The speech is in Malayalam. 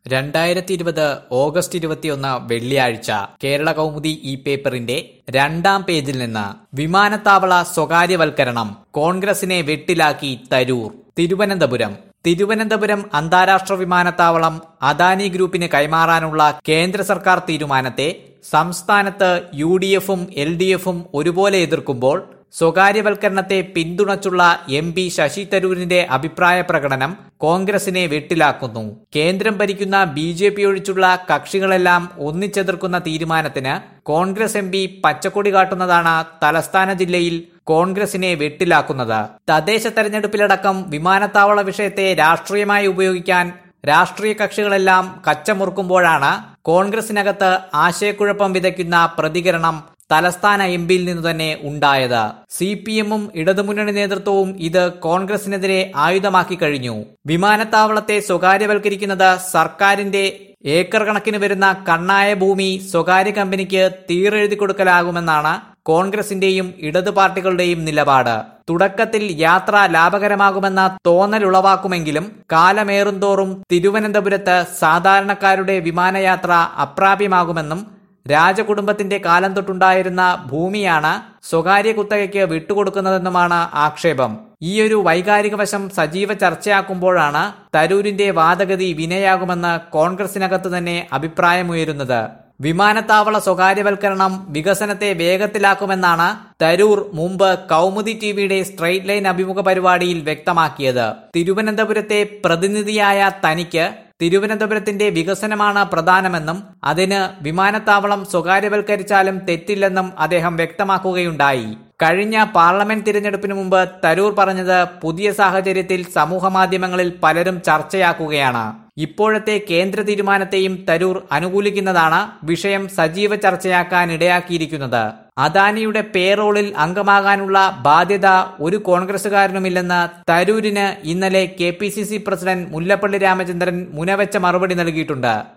രണ്ടായിരത്തി ഇരുപത് ഓഗസ്റ്റ് ഇരുപത്തിയൊന്ന് വെള്ളിയാഴ്ച കേരള കൗമുദി ഈ പേപ്പറിന്റെ രണ്ടാം പേജിൽ നിന്ന് വിമാനത്താവള സ്വകാര്യവൽക്കരണം കോൺഗ്രസിനെ വെട്ടിലാക്കി തരൂർ തിരുവനന്തപുരം തിരുവനന്തപുരം അന്താരാഷ്ട്ര വിമാനത്താവളം അദാനി ഗ്രൂപ്പിന് കൈമാറാനുള്ള കേന്ദ്ര സർക്കാർ തീരുമാനത്തെ സംസ്ഥാനത്ത് യു ഡി എഫും എൽ ഡി എഫും ഒരുപോലെ എതിർക്കുമ്പോൾ സ്വകാര്യവൽക്കരണത്തെ പിന്തുണച്ചുള്ള എം പി ശശി തരൂരിന്റെ അഭിപ്രായ പ്രകടനം കോൺഗ്രസിനെ വെട്ടിലാക്കുന്നു കേന്ദ്രം ഭരിക്കുന്ന ബി ജെ പി ഒഴിച്ചുള്ള കക്ഷികളെല്ലാം ഒന്നിച്ചെതിർക്കുന്ന തീരുമാനത്തിന് കോൺഗ്രസ് എം പി പച്ചക്കൊടി കാട്ടുന്നതാണ് തലസ്ഥാന ജില്ലയിൽ കോൺഗ്രസിനെ വെട്ടിലാക്കുന്നത് തദ്ദേശ തെരഞ്ഞെടുപ്പിലടക്കം വിമാനത്താവള വിഷയത്തെ രാഷ്ട്രീയമായി ഉപയോഗിക്കാൻ രാഷ്ട്രീയ കക്ഷികളെല്ലാം കച്ചമുറുക്കുമ്പോഴാണ് കോൺഗ്രസിനകത്ത് ആശയക്കുഴപ്പം വിതയ്ക്കുന്ന പ്രതികരണം തലസ്ഥാന എം പിയിൽ നിന്ന് തന്നെ ഉണ്ടായത് സി പി എമ്മും ഇടതുമുന്നണി നേതൃത്വവും ഇത് കോൺഗ്രസിനെതിരെ ആയുധമാക്കി കഴിഞ്ഞു വിമാനത്താവളത്തെ സ്വകാര്യവൽക്കരിക്കുന്നത് സർക്കാരിന്റെ ഏക്കർ കണക്കിന് വരുന്ന കണ്ണായ ഭൂമി സ്വകാര്യ കമ്പനിക്ക് തീറെഴുതി കൊടുക്കലാകുമെന്നാണ് കോൺഗ്രസിന്റെയും ഇടതു പാർട്ടികളുടെയും നിലപാട് തുടക്കത്തിൽ യാത്ര ലാഭകരമാകുമെന്ന തോന്നലുളവാക്കുമെങ്കിലും കാലമേറുന്തോറും തിരുവനന്തപുരത്ത് സാധാരണക്കാരുടെ വിമാനയാത്ര അപ്രാപ്യമാകുമെന്നും രാജകുടുംബത്തിന്റെ കാലം തൊട്ടുണ്ടായിരുന്ന ഭൂമിയാണ് സ്വകാര്യ കുത്തകയ്ക്ക് വിട്ടുകൊടുക്കുന്നതെന്നുമാണ് ആക്ഷേപം ഈയൊരു വൈകാരിക വശം സജീവ ചർച്ചയാക്കുമ്പോഴാണ് തരൂരിന്റെ വാദഗതി വിനയാകുമെന്ന് കോൺഗ്രസിനകത്ത് തന്നെ അഭിപ്രായമുയരുന്നത് വിമാനത്താവള സ്വകാര്യവൽക്കരണം വികസനത്തെ വേഗത്തിലാക്കുമെന്നാണ് തരൂർ മുമ്പ് കൗമുദി ടിവിയുടെ സ്ട്രെയിറ്റ് ലൈൻ അഭിമുഖ പരിപാടിയിൽ വ്യക്തമാക്കിയത് തിരുവനന്തപുരത്തെ പ്രതിനിധിയായ തനിക്ക് തിരുവനന്തപുരത്തിന്റെ വികസനമാണ് പ്രധാനമെന്നും അതിന് വിമാനത്താവളം സ്വകാര്യവൽക്കരിച്ചാലും തെറ്റില്ലെന്നും അദ്ദേഹം വ്യക്തമാക്കുകയുണ്ടായി കഴിഞ്ഞ പാർലമെന്റ് തിരഞ്ഞെടുപ്പിന് മുമ്പ് തരൂർ പറഞ്ഞത് പുതിയ സാഹചര്യത്തിൽ സമൂഹമാധ്യമങ്ങളിൽ പലരും ചർച്ചയാക്കുകയാണ് ഇപ്പോഴത്തെ കേന്ദ്ര തീരുമാനത്തെയും തരൂർ അനുകൂലിക്കുന്നതാണ് വിഷയം സജീവ ചർച്ചയാക്കാൻ ഇടയാക്കിയിരിക്കുന്നത് അദാനിയുടെ പേറോളിൽ അംഗമാകാനുള്ള ബാധ്യത ഒരു കോൺഗ്രസുകാരനുമില്ലെന്ന് തരൂരിന് ഇന്നലെ കെ പ്രസിഡന്റ് മുല്ലപ്പള്ളി രാമചന്ദ്രൻ മുനവെച്ച മറുപടി നൽകിയിട്ടുണ്ട്